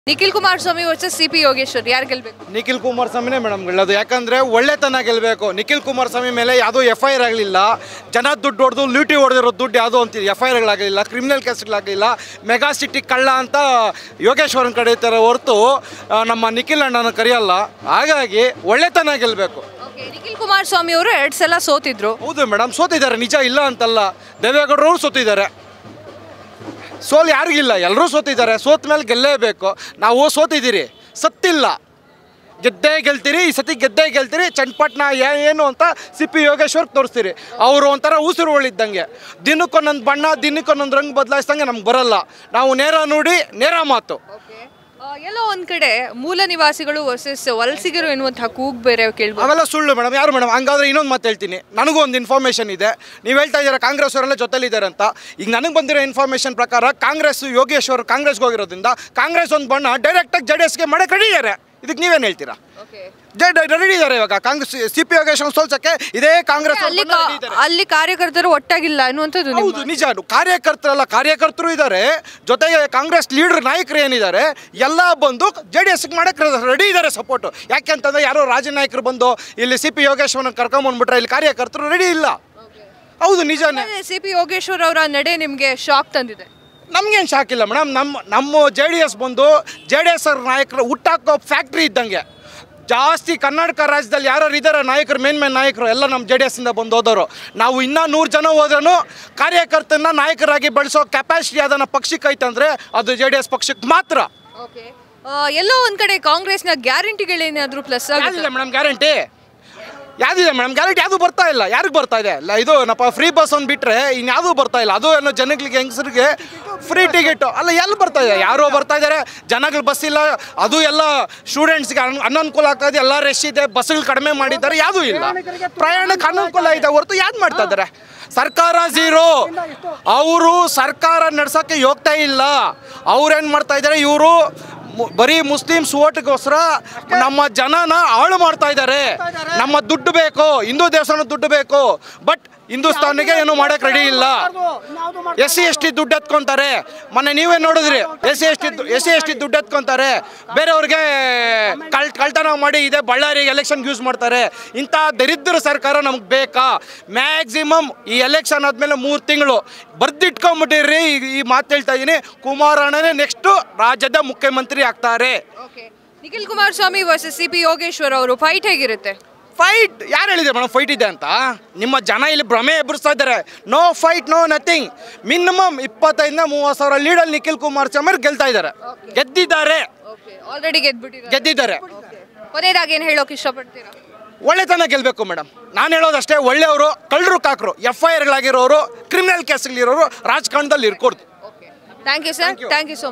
Nikhil Kumaraswamy versus C P Yogeshwar ಯಾರು ಗೆಲ್ಬೇಕು Nikhil ಕುಮಾರಸ್ವಾಮಿನೇ madam ಗೆಲ್ಲೋದು ಯಾಕಂದ್ರೆ ಒಳ್ಳೆತನ ಗೆಲ್ಲಬೇಕು ನಿಖಿಲ್ ಕುಮಾರಸ್ವಾಮಿ ಮೇಲೆ ಯಾವುದೋ ಎಫ್ ಐ ಆರ್ ಆಗಲಿಲ್ಲ ಜನ ದುಡ್ಡು ಹೊಡೆದು ಲೂಟಿ ಹೊಡೆದಿರೋ ದುಡ್ಡು ಯಾವುದೋ ಅಂತ ಎಫ್ ಐ ಆರ್ಗಳಾಗಲಿಲ್ಲ ಕ್ರಿಮಿನಲ್ ಕೇಸ್ಗಳಾಗಲಿಲ್ಲ ಮೆಗಾ ಸಿಟಿ ಕಳ್ಳ ಅಂತ ಯೋಗೇಶ್ವರನ್ ಕರೀತಾರೆ ಹೊರತು ಆ, ನಮ್ಮ ನಿಖಿಲ್ ಅಣ್ಣನ ಕರೆಯಲ್ಲ ಹಾಗಾಗಿ ಒಳ್ಳೆತನ ಗೆಲ್ಲಬೇಕು ಓಕೆ ನಿಖಿಲ್ ಕುಮಾರಸ್ವಾಮಿ ಅವರು ಎರಡು ಸಲ ಸೋತಿದ್ರು ಹೌದು ಮೇಡಮ್ ಸೋತಿದ್ದಾರೆ ನಿಜ ಇಲ್ಲ ಅಂತಲ್ಲ ದೇವೇಗೌಡರು ಸೋತಿದ್ದಾರೆ ಸೋಲ್ ಯಾರಿಗಿಲ್ಲ ಎಲ್ಲರೂ ಸೋತಿದ್ದಾರೆ ಸೋತ ಮೇಲೆ ಗೆಲ್ಲೇಬೇಕು ನಾವು ಸೋತಿದ್ದೀರಿ ಸತ್ತಿಲ್ಲ ಗೆದ್ದೇ ಗೆಲ್ತೀರಿ ಈ ಸತಿ ಗೆದ್ದೇ ಗೆಲ್ತೀರಿ ಚನ್ನಪಟ್ಟಣ ಏ- ಏನು ಅಂತ ಸಿ ಪಿ ಯೋಗೇಶ್ವರ್ ತೋರಿಸ್ತೀರಿ ಅವರು ಒಂಥರ ಉಸಿರುಗಳಿದ್ದಂಗೆ ದಿನಕ್ಕೊಂದೊಂದು ಬಣ್ಣ ದಿನಕ್ಕೊಂದೊಂದು ರಂಗು ಬದಲಾಯಿಸ್ದಂಗೆ ನಮ್ಗೆ ಬರಲ್ಲ ನಾವು ನೇರ ನೋಡಿ ನೇರ ಮಾತು ಎಲ್ಲೋ ಒಂದ್ ಕಡೆ ಮೂಲ ನಿವಾಸಿಗಳು ವರ್ಸಸ್ ವಲಸಿಗರು ಎನ್ನುವಂತಹ ಕೂಗ್ ಬೇರೆ ಕೇಳ್ಬೋದು ಅವೆಲ್ಲ ಸುಳ್ಳು ಮೇಡಮ್ ಯಾರು ಮೇಡಮ್ ಹಂಗಾದ್ರೆ ಇನ್ನೊಂದು ಮಾತು ಹೇಳ್ತೀನಿ ನನಗೂ ಒಂದು ಇನ್ಫಾರ್ಮೇಷನ್ ಇದೆ ನೀವು ಹೇಳ್ತಾ ಇದ್ದೀರಾ ಕಾಂಗ್ರೆಸ್ ಅವರೆಲ್ಲ ಜೊತೆಲಿದ್ದಾರೆ ಅಂತ ಈಗ ನನಗೆ ಬಂದಿರೋ ಇನ್ಫಾರ್ಮೇಷನ್ ಪ್ರಕಾರ ಕಾಂಗ್ರೆಸ್ ಯೋಗೇಶ್ವರ್ ಕಾಂಗ್ರೆಸ್ಗೆ ಹೋಗಿರೋದ್ರಿಂದ ಕಾಂಗ್ರೆಸ್ ಒಂದು ಬಣ್ಣ ಡೈರೆಕ್ಟಾಗಿ ಜೆ ಡಿ ಎಸ್ಗೆ ಮಾಡಕ್ಕೆ ರೆಡಿ ಇದ್ದಾರೆ ಇದಕ್ಕೆ ನೀವೇನು ಹೇಳ್ತೀರಾ ಜೆ ರೆಡಿ ಇದ್ದಾರೆ ಇವಾಗ ಕಾಂಗ್ರೆಸ್ ಸಿ ಪಿ ಯೋಗೇಶ್ವರ್ ಸೋಲ್ಸಕ್ಕೆ ಇದೇ ಕಾಂಗ್ರೆಸ್ ಅವ್ರ ಅಲ್ಲಿ ಬಣ್ಣ ಕಾ- ready ಇದ್ದಾರೆ. ಅಲ್ಲಿ ಕಾರ್ಯಕರ್ತರು ಒಟ್ಟಾಗಿಲ್ಲ ಅನ್ನುವಂಥದ್ದು ನಿಮ್ಮ- ಹೌದು ನಿಜ ಕಾರ್ಯಕರ್ತರಲ್ಲ ಕಾರ್ಯಕರ್ತರು ಇದ್ದಾರೆ ಜೊತೆಗೆ ಕಾಂಗ್ರೆಸ್ ಲೀಡರ್ ನಾಯಕರು ಏನಿದ್ದಾರೆ ಎಲ್ಲ ಬಂದು ಜೆ ಡಿ ಎಸ್ಗೆ ಮಾಡಕ್ಕೆ ರೆಡಿ ಇದ್ದಾರೆ ಸಪೋರ್ಟು ಯಾಕೆಂತಂದ್ರೆ ಯಾರೋ ರಾಜ ನಾಯಕರು ಬಂದು ಇಲ್ಲಿ ಸಿ ಪಿ ಯೋಗೇಶ್ವರನ ಕರ್ಕೊಂಬಂದ್ಬಿಟ್ರೆ ಇಲ್ಲಿ ಕಾರ್ಯಕರ್ತರು ರೆಡಿ ಇಲ್ಲ ಹೌದು ನಿಜಾನೇ ಸಿ ಪಿ ಯೋಗೇಶ್ವರ್ ಅವರ ನಡೆ ನಿಮಗೆ ಶಾಕ್ ತಂದಿದೆ ನಮ್ಗೇನು ಶಾಕ್ ಇಲ್ಲ ಮೇಡಮ್ ನಮ್ಮ ನಮ್ಮ ಜೆ ಡಿ ಎಸ್ ಬಂದು ಜೆ ಡಿ ಎಸ್ ಅವ್ರ ನಾಯಕರು ಹುಟ್ಟಾಕೋ ಫ್ಯಾಕ್ಟ್ರಿ ಇದ್ದಂಗೆ ಜಾಸ್ತಿ ಕರ್ನಾಟಕ ರಾಜ್ಯದಲ್ಲಿ ಯಾರು ಇದ್ದಾರೆ ನಾಯಕರು ಮೇನ್ ಮೇನ್ ನಾಯಕರು ಎಲ್ಲ ನಮ್ಮ ಜೆ ಡಿ ಎಸ್ಸಿಂದ ಬಂದು ಹೋದವರು ನಾವು ಇನ್ನೂ ನೂರು ಜನ ಹೋದ್ರೂ ಕಾರ್ಯಕರ್ತನ ನಾಯಕರಾಗಿ ಬೆಳೆಸೋ ಕೆಪಾಸಿಟಿ ಅದನ್ನು ಪಕ್ಷಕ್ಕೆ ಐತಂದರೆ ಅದು ಜೆ ಡಿ ಎಸ್ ಪಕ್ಷಕ್ಕೆ ಮಾತ್ರ ಓಕೆ ಎಲ್ಲೋ ಒಂದ್ ಕಡೆ ಕಾಂಗ್ರೆಸ್ನ ಗ್ಯಾರಂಟಿಗಳೇನಾದ್ರೂ ಪ್ಲಸ್ ಆಗುತ್ತೆ ಯಾವ್ದಿದೆ ಮೇಡಮ್ ಗ್ಯಾರಂಟಿ ಯಾವ್ದಿದೆ ಮೇಡಮ್ ಗ್ಯಾರಂಟಿ ಯಾವುದು ಬರ್ತಾ ಇಲ್ಲ ಯಾರಿಗೆ ಬರ್ತಾ ಇದೆ ಇಲ್ಲ ಇದು ನಪ್ಪ ಫ್ರೀ ಬಸ್ ಒಂದು ಬಿಟ್ಟರೆ ಇನ್ಯಾವುದೂ ಬರ್ತಾ ಇಲ್ಲ ಅದು ಏನೋ ಜನಗಳಿಗೆ ಹೆಂಗಸರಿಗೆ ಫ್ರೀ ಟಿಕೆಟು ಅಲ್ಲ ಎಲ್ಲಿ ಬರ್ತಾ ಇದೆ ಯಾರೋ ಬರ್ತಾ ಇದ್ದಾರೆ ಜನಗಳು ಬಸ್ ಇಲ್ಲ ಅದು ಎಲ್ಲ ಸ್ಟೂಡೆಂಟ್ಸ್ಗೆ ಅನ್ ಅನನುಕೂಲ ಆಗ್ತಾ ಇದೆ ಎಲ್ಲ ರಶ್ ಇದೆ ಬಸ್ಗಳು ಕಡಿಮೆ ಮಾಡಿದ್ದಾರೆ ಯಾವುದೂ ಇಲ್ಲ ಪ್ರಯಾಣಕ್ಕೆ ಅನನುಕೂಲ ಇದೆ ಹೊರತು ಯಾವ್ದು ಮಾಡ್ತಾ ಇದ್ದಾರೆ ಸರ್ಕಾರ ಝೀರೋ ಅವರು ಸರ್ಕಾರ ನಡ್ಸೋಕ್ಕೆ ಹೋಗ್ತಾ ಇಲ್ಲ ಅವ್ರೇನು ಮಾಡ್ತಾ ಇದ್ದಾರೆ ಇವರು ಬರೀ ಮುಸ್ಲಿಮ್ಸ್ ಓಟ್ಗೋಸ್ಕರ ನಮ್ಮ ಜನನ ಹಾಳು ಮಾಡ್ತಾ ಇದ್ದಾರೆ ನಮ್ಮ ದುಡ್ಡು ಬೇಕು ಹಿಂದೂ ದೇವಸ್ಥಾನ ದುಡ್ಡು ಬೇಕು ಬಟ್ ಹಿಂದೂಸ್ತಾನಿಗೆ ಏನು ಮಾಡಕ್ ರೆಡಿ ಇಲ್ಲ ಎಸ್ ಸಿ ಎಸ್ ಟಿ ದುಡ್ಡು ಎತ್ಕೊಂತಾರೆ ಮೊನ್ನೆ ನೀವೇ ನೋಡಿದ್ರಿ S C S T S C S T ದುಡ್ಡು ಎತ್ಕೊಂತಾರೆ ಬೇರೆಯವ್ರಿಗೆ ಕಳ್ ಕಳ್ತನ ಮಾಡಿ ಇದೆ ಬಳ್ಳಾರಿಗೆ ಎಲೆಕ್ಷನ್ ಯೂಸ್ ಮಾಡ್ತಾರೆ ಇಂಥ ದರಿದ್ರ ಸರ್ಕಾರ ನಮ್ಗೆ ಬೇಕಾ ಮ್ಯಾಕ್ಸಿಮಮ್ ಈ ಎಲೆಕ್ಷನ್ ಆದಮೇಲೆ ಮೂರು ತಿಂಗಳು ಬರ್ದಿಟ್ಕೊಂಬಿಟ್ಟಿರ್ರಿ ಈ- ಈ ಮಾತು ಹೇಳ್ತಾ ಇದ್ದೀನಿ ಕುಮಾರಣ್ಣನೇ ನೆಕ್ಸ್ಟು ರಾಜ್ಯದ ಮುಖ್ಯಮಂತ್ರಿ ಆಗ್ತಾರೆ okay Nikhil Kumaraswamy versus C P Yogeshwar ಅವರು ಫೈಟ್ ಹೇಗಿರುತ್ತೆ ಫೈಟ್ ಯಾರು ಹೇಳಿದೆ ಮೇಡಮ್ ಫೈಟ್ ಇದೆ ಅಂತ ನಿಮ್ಮ ಜನ ಇಲ್ಲಿ ಭ್ರಮೆ ಎಬ್ಬರಿಸ್ತಾ ಇದ್ದಾರೆ no fight no nothing minimum ಇಪ್ಪತ್ತೈದರಿಂದ ಮೂವತ್ತು ಸಾವಿರ ಲೀಡಲ್ಲಿ ನಿಖಿಲ್ ಕುಮಾರಸ್ವಾಮಿ ಅವ್ರು ಗೆಲ್ತಾ ಇದ್ದಾರೆ ಗೆದ್ದಿದ್ದಾರೆ ಓಕೆ ಆಲ್ರೆಡಿ ಗೆದ್ಬಿಟ್ಟಿದ್ದಾರೆ ಗೆದ್ದಿದ್ದಾರೆ ಕೊನೆಯದಾಗಿ ಏನು ಹೇಳೋಕೆ ಇಷ್ಟಪಡ್ತೀರಾ ಒಳ್ಳೆತನ ಗೆಲ್ಲಬೇಕು ಮೇಡಮ್ ನಾನು ಹೇಳೋದಷ್ಟೇ ಒಳ್ಳೆಯವರು ಕಳ್ಳರು ಕಾಕರು ಎಫ್ ಐ ಆರ್ಗಳಾಗಿರೋರು ಕ್ರಿಮಿನಲ್ ಕೇಸ್ಗಳಿರೋರು ರಾಜಕಾರಣದಲ್ಲಿ ಇರ್ಕೊಡ್ದು okay thank you sir thank you so